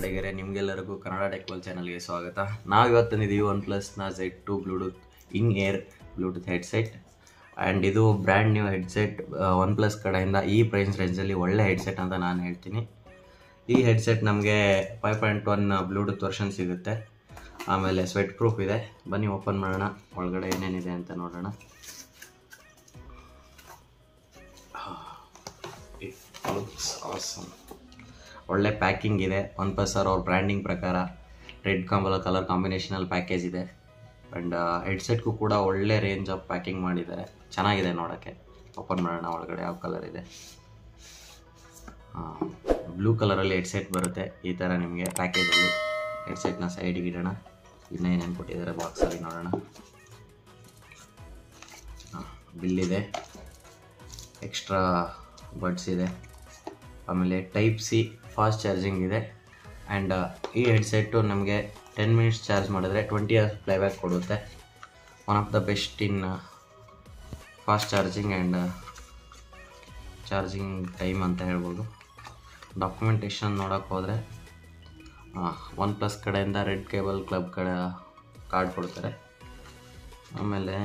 ಕನ್ನಡಿಗರೇ ನಿಮಗೆಲ್ಲರಿಗೂ ಕನ್ನಡ ಟೆಕ್ವಲ್ ಚಾನಲ್ಗೆ ಸ್ವಾಗತ ನಾವು ಇವತ್ತು ತಂದಿದ್ದೀವಿ ಒನ್ ಪ್ಲಸ್ನ Z two Bluetooth in air Bluetooth headset and ಇದು brand new headset OnePlus ಕಡೆಯಿಂದ ಈ ಪ್ರೈಸ್ ರೇಂಜಲ್ಲಿ ಒಳ್ಳೆ ಹೆಡ್ಸೆಟ್ ಅಂತ ನಾನು ಹೇಳ್ತೀನಿ ಈ ಹೆಡ್ಸೆಟ್ ನಮಗೆ five point one Bluetooth version ಸಿಗುತ್ತೆ ಆಮೇಲೆ ಸ್ವೆಟ್ ಪ್ರೂಫ್ ಇದೆ ಬನ್ನಿ ಓಪನ್ ಮಾಡೋಣ ಒಳಗಡೆ ಏನೇನಿದೆ ಅಂತ ನೋಡೋಣ It looks awesome. ಒಳ್ಳೆ ಪ್ಯಾಕಿಂಗ್ ಇದೆ ಒನ್ ಪ್ಲಸ್ ಸರ್ ಅವ್ರ ಬ್ರ್ಯಾಂಡಿಂಗ್ ಪ್ರಕಾರ ರೆಡ್ ಕಾಂಬಲ ಕಲರ್ ಕಾಂಬಿನೇಷನಲ್ಲಿ ಪ್ಯಾಕೇಜ್ ಇದೆ ಆ್ಯಂಡ್ ಹೆಡ್ಸೆಟ್ಗೂ ಕೂಡ ಒಳ್ಳೆ ರೇಂಜ್ ಆಫ್ ಪ್ಯಾಕಿಂಗ್ ಮಾಡಿದ್ದಾರೆ ಚೆನ್ನಾಗಿದೆ ನೋಡೋಕ್ಕೆ ಓಪನ್ ಮಾಡೋಣ ಒಳಗಡೆ ಯಾವ ಕಲರ್ ಇದೆ ಬ್ಲೂ ಕಲರಲ್ಲಿ ಹೆಡ್ಸೆಟ್ ಬರುತ್ತೆ ಈ ಥರ ನಿಮಗೆ ಪ್ಯಾಕೇಜಲ್ಲಿ ಹೆಡ್ಸೆಟ್ನ ಸೈಡಿಗೆ ಇಡೋಣ ಇನ್ನೇನೇನು ಕೊಟ್ಟಿದ್ದಾರೆ ಬಾಕ್ಸಲ್ಲಿ ನೋಡೋಣ ಬಿಲ್ ಇದೆ ಎಕ್ಸ್ಟ್ರಾ ಬಡ್ಸ್ ಇದೆ ಆಮೇಲೆ ಟೈಪ್ ಸಿ ಫಾಸ್ಟ್ ಚಾರ್ಜಿಂಗ್ ಇದೆ ಆ್ಯಂಡ್ ಈ ಹೆಡ್ಸೆಟ್ಟು ನಮಗೆ ಟೆನ್ ಮಿನಿಟ್ಸ್ ಚಾರ್ಜ್ ಮಾಡಿದ್ರೆ ಟ್ವೆಂಟಿ ಅವರ್ಸ್ ಪ್ಲೇಬ್ಯಾಕ್ ಕೊಡುತ್ತೆ one of the best in fast charging and charging time ಅಂತ ಹೇಳ್ಬೋದು ಡಾಕ್ಯುಮೆಂಟೇಷನ್ ನೋಡೋಕೆ ಹೋದರೆ ಒನ್ ಪ್ಲಸ್ ಕಡೆಯಿಂದ ರೆಡ್ ಕೇಬಲ್ ಕ್ಲಬ್ ಕಡೆ ಕಾರ್ಡ್ ಕೊಡ್ತಾರೆ ಆಮೇಲೆ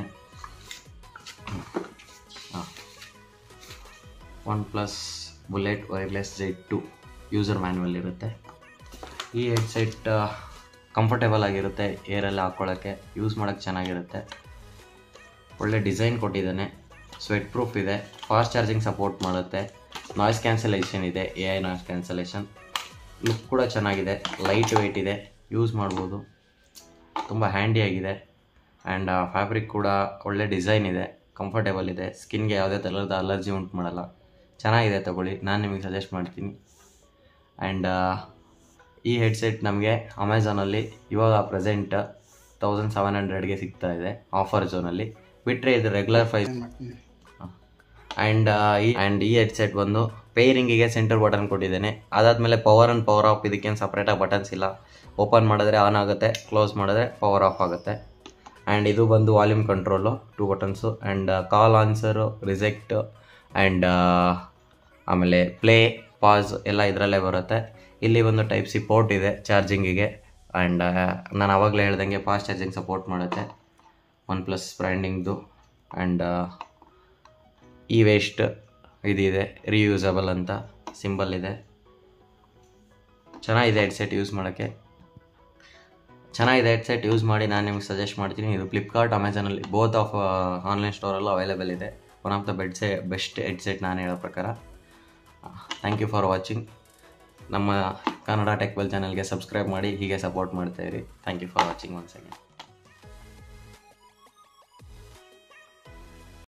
OnePlus bullet wireless Z two user manual ಇರುತ್ತೆ ಈ ಹೆಡ್ಸೆಟ್ ಕಂಫರ್ಟೇಬಲ್ ಆಗಿರುತ್ತೆ ಏರಲ್ಲಿ ಹಾಕ್ಕೊಳ್ಳೋಕ್ಕೆ ಯೂಸ್ ಮಾಡೋಕ್ಕೆ ಚೆನ್ನಾಗಿರುತ್ತೆ ಒಳ್ಳೆ ಡಿಸೈನ್ ಕೊಟ್ಟಿದ್ದಾನೆ ಸ್ವೆಟ್ ಪ್ರೂಫ್ ಇದೆ ಫಾಸ್ಟ್ ಚಾರ್ಜಿಂಗ್ ಸಪೋರ್ಟ್ ಮಾಡುತ್ತೆ ನಾಯ್ಸ್ ಕ್ಯಾನ್ಸಲೇಷನ್ ಇದೆ A I noise cancellation look ಕೂಡ ಚೆನ್ನಾಗಿದೆ ಲೈಟ್ ವೆಯ್ಟ್ ಇದೆ ಯೂಸ್ ಮಾಡ್ಬೋದು ತುಂಬ ಹ್ಯಾಂಡಿಯಾಗಿದೆ ಆ್ಯಂಡ್ ಫ್ಯಾಬ್ರಿಕ್ ಕೂಡ ಒಳ್ಳೆ ಡಿಸೈನ್ ಇದೆ ಕಂಫರ್ಟೇಬಲ್ ಇದೆ ಸ್ಕಿನ್ಗೆ ಯಾವುದೇ ಥರದ ಅಲರ್ಜಿ ಉಂಟು ಮಾಡಲ್ಲ ಚೆನ್ನಾಗಿದೆ ತಗೊಳ್ಳಿ ನಾನು ನಿಮಗೆ ಸಜೆಸ್ಟ್ ಮಾಡ್ತೀನಿ ಆ್ಯಂಡ್ ಈ ಹೆಡ್ಸೆಟ್ ನಮಗೆ ಅಮೆಝಾನಲ್ಲಿ ಇವಾಗ ಪ್ರೆಸೆಂಟ್ ತೌಸಂಡ್ ಸೆವೆನ್ ಹಂಡ್ರೆಡ್ಗೆ ಸಿಗ್ತಾ ಇದೆ ಆಫರ್ ಝೋನಲ್ಲಿ ಬಿಟ್ಟರೆ ಇದು ರೆಗ್ಯುಲರ್ ಪ್ರೈಸ್ ಆ್ಯಂಡ್ ಈ ಆ್ಯಂಡ್ ಈ ಹೆಡ್ಸೆಟ್ ಬಂದು ಪೇರಿಂಗಿಗೆ ಸೆಂಟರ್ ಬಟನ್ ಕೊಟ್ಟಿದ್ದೇನೆ ಅದಾದಮೇಲೆ ಪವರ್ ಆ್ಯಂಡ್ ಪವರ್ ಆಫ್ ಇದಕ್ಕೇನು ಸಪ್ರೇಟಾಗಿ ಬಟನ್ಸ್ ಇಲ್ಲ ಓಪನ್ ಮಾಡಿದ್ರೆ ಆನ್ ಆಗುತ್ತೆ ಕ್ಲೋಸ್ ಮಾಡಿದ್ರೆ ಪವರ್ ಆಫ್ ಆಗುತ್ತೆ ಆ್ಯಂಡ್ ಇದು ಬಂದು volume control two buttons and call answer reject and ಆಮೇಲೆ ಪ್ಲೇ ಪಾಸ್ ಎಲ್ಲ ಇದರಲ್ಲೇ ಬರುತ್ತೆ ಇಲ್ಲಿ ಒಂದು ಟೈಪ್ ಸಿ ಪೋರ್ಟ್ ಇದೆ ಚಾರ್ಜಿಂಗಿಗೆ ಆ್ಯಂಡ್ ನಾನು ಆವಾಗಲೇ ಹೇಳ್ದಂಗೆ ಫಾಸ್ಟ್ ಚಾರ್ಜಿಂಗ್ ಸಪೋರ್ಟ್ ಮಾಡುತ್ತೆ ಒನ್ ಪ್ಲಸ್ ಬ್ರ್ಯಾಂಡಿಂಗ್ದು ಆ್ಯಂಡ್ ಈ ವೇಸ್ಟ್ ಇದಿದೆ ರಿಯೂಸಬಲ್ ಅಂತ ಸಿಂಬಲ್ ಇದೆ ಚೆನ್ನಾಗಿದೆ ಹೆಡ್ಸೆಟ್ ಯೂಸ್ ಮಾಡೋಕ್ಕೆ ಚೆನ್ನಾಗಿದೆ ಹೆಡ್ಸೆಟ್ ಯೂಸ್ ಮಾಡಿ ನಾನು ನಿಮಗೆ ಸಜೆಸ್ಟ್ ಮಾಡ್ತೀನಿ ಇದು ಫ್ಲಿಪ್ಕಾರ್ಟ್ ಅಮೆಝಾನಲ್ಲಿ ಬೋತ್ ಆಫ್ ಆನ್ಲೈನ್ ಸ್ಟೋರಲ್ಲೂ ಅವೈಲೇಬಲ್ ಇದೆ ಒನ್ ಆಫ್ ದ ಬೆಡ್ಸೆ ಬೆಸ್ಟ್ ಹೆಡ್ಸೆಟ್ ನಾನು ಹೇಳೋ ಪ್ರಕಾರ ಥ್ಯಾಂಕ್ ಯು ಫಾರ್ ವಾಚಿಂಗ್ ನಮ್ಮ ಕನ್ನಡ ಟೆಕ್ವೆಲ್ ಚಾನಲ್ಗೆ ಸಬ್ಸ್ಕ್ರೈಬ್ ಮಾಡಿ ಹೀಗೆ ಸಪೋರ್ಟ್ ಮಾಡ್ತಾಯಿರಿ thank you for watching once again